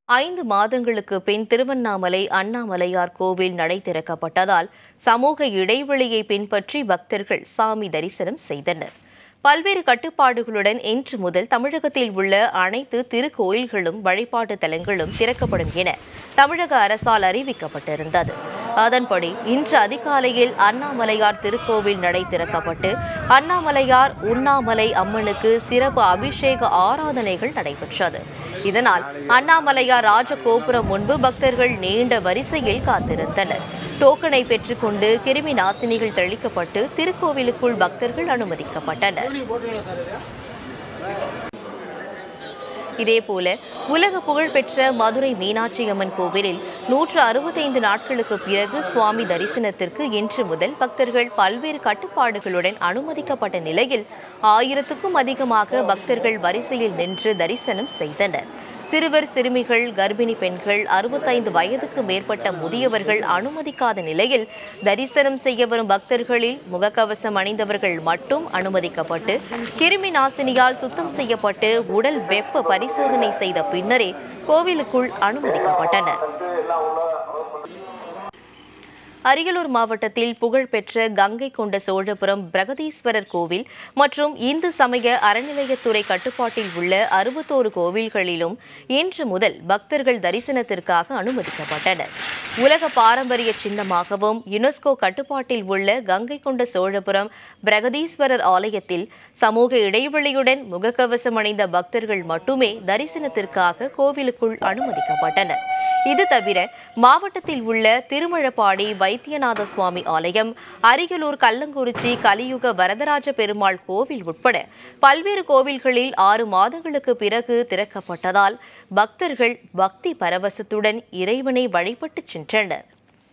ஐந்து மாதங்களுக்கு பின் திருவண்ணாமலை அண்ணாமலையார் கோவில் நடை திறக்கப்பட்டதால் சமூக இடைவெளியை பின்பற்றி பக்தர்கள் சாமி தரிசனம் செய்தனர் பல்வேறு கட்டுப்பாடுகளுடன் இன்று முதல் தமிழகத்தில் உள்ள அனைத்து திருக்கோயில்களும் வழிபாட்டு தலங்களும் திறக்கப்படும் என தமிழக அரசால் அறிவிக்கப்பட்டிருந்தது அதன்படி இன்று அதிகாலையில் அண்ணாமலையார் திருக்கோவில் நடை திறக்கப்பட்டு அண்ணாமலையார் உண்ணாமலை அம்மனுக்கு சிறப்பு அபிஷேக ஆராதனைகள் நடைபெற்றது இதனால் அண்ணாமலையார் ராஜகோபுரம் முன்பு பக்தர்கள் நீண்ட வரிசையில் காத்திருந்தனர் டோக்கனை பெற்றுக்கொண்டு கிருமி நாசினிகள் தெளிக்கப்பட்டு திருக்கோவிலுக்குள் பக்தர்கள் அனுமதிக்கப்பட்டனர் இதேபோல உலக புகழ்பெற்ற மதுரை மீனாட்சி அம்மன் கோவிலில் நூற்று அறுபத்தைந்து நாட்களுக்கு பிறகு சுவாமி தரிசனத்திற்கு இன்று முதல் பக்தர்கள் பல்வேறு கட்டுப்பாடுகளுடன் அனுமதிக்கப்பட்ட நிலையில் ஆயிரத்துக்கும் அதிகமாக பக்தர்கள் வரிசையில் நின்று தரிசனம் செய்தனர் சிறுவர் சிறுமிகள் கர்ப்பிணி பெண்கள் அறுபத்தைந்து வயதுக்கு மேற்பட்ட முதியவர்கள் அனுமதிக்காத நிலையில் தரிசனம் செய்ய வரும் பக்தர்களில் முகக்கவசம் அணிந்தவர்கள் மட்டும் அனுமதிக்கப்பட்டு கிருமி நாசினியால் சுத்தம் செய்யப்பட்டு உடல் வெப்ப பரிசோதனை செய்த பின்னரே கோவிலுக்குள் அனுமதிக்கப்பட்டனர் அரியலூர் மாவட்டத்தில் புகழ்பெற்ற கங்கை கொண்ட சோழபுரம் பிரகதீஸ்வரர் கோவில் மற்றும் இந்து சமய அறநிலையத்துறை கட்டுப்பாட்டில் உள்ள அறுபத்தோரு கோவில்களிலும் இன்று முதல் பக்தர்கள் தரிசனத்திற்காக அனுமதிக்கப்பட்டனர் உலக பாரம்பரிய சின்னமாகவும் யுனெஸ்கோ கட்டுப்பாட்டில் உள்ள கங்கை கொண்ட சோழபுரம் பிரகதீஸ்வரர் ஆலயத்தில் சமூக இடைவெளியுடன் முகக்கவசம் அணிந்த பக்தர்கள் மட்டுமே தரிசனத்திற்காக கோவிலுக்குள் அனுமதிக்கப்பட்டனர் இது தவிர மாவட்டத்தில் உள்ள திருமழப்பாடி வைத்தியநாத சுவாமி ஆலயம் அரியலூர் கல்லங்குறிச்சி கலியுக வரதராஜ பெருமாள் கோவில் உட்பட பல்வேறு கோவில்களில் ஆறு மாதங்களுக்கு பிறகு திறக்கப்பட்டதால் பக்தர்கள் பக்தி பரவசத்துடன் இறைவனை வழிபட்டுச் சென்றனர்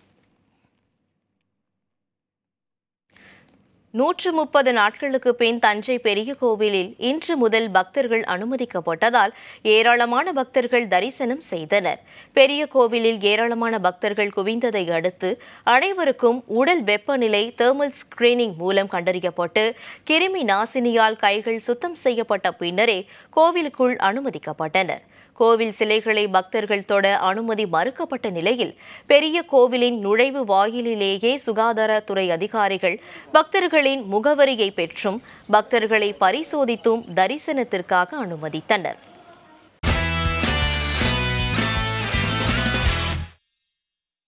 நூற்று முப்பது நாட்களுக்கு பின் தஞ்சை பெரிய கோவிலில் இன்று முதல் பக்தர்கள் அனுமதிக்கப்பட்டதால் ஏராளமான பக்தர்கள் தரிசனம் செய்தனர் பெரிய கோவிலில் ஏராளமான பக்தர்கள் குவிந்ததை அடுத்து அனைவருக்கும் உடல் வெப்பநிலை தெர்மல் ஸ்கிரீனிங் மூலம் கண்டறியப்பட்டு கிருமி நாசினியால் கைகள் சுத்தம் செய்யப்பட்ட பின்னரே கோவிலுக்குள் அனுமதிக்கப்பட்டனர் கோவில் சிலைகளை பக்தர்கள் தொட அனுமதி மறுக்கப்பட்ட நிலையில் பெரிய கோவிலின் நுழைவு வாயிலிலேயே சுகாதாரத்துறை அதிகாரிகள் பக்தர்களின் முகவரியை பெற்றும் பக்தர்களை பரிசோதித்தும் தரிசனத்திற்காக அனுமதித்தனர்